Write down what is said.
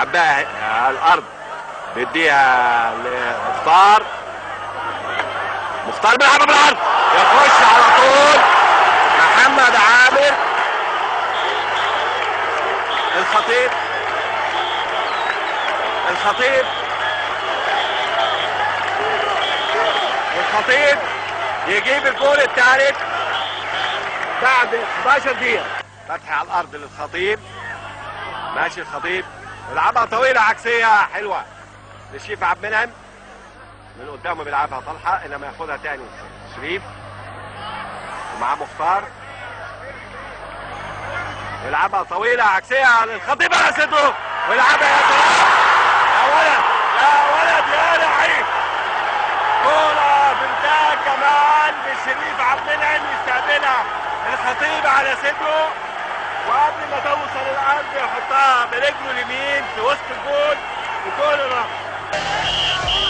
لعبها على الارض بيديها لمختار مختار بيلعبها بالعرض يخش على طول محمد عامر الخطيب الخطيب الخطيب يجيب الجول الثالث بعد 11 دقيقة فتح على الأرض للخطيب ماشي الخطيب يلعبها طويلة عكسية حلوة للشيف عبد المنعم من قدامه بيلعبها طلحة إنما ياخدها تاني شريف ومعاه مختار يلعبها طويلة عكسية للخطيب على صدره ويلعبها يا سلام يا ولد يا ولد يا لعيب كورة بنتها كمان لشريف عبد المنعم يستقبلها الخطيب على صدره وقبل ما توصل الارض يحطها برجله اليمين في وسط الجول وجول الرفع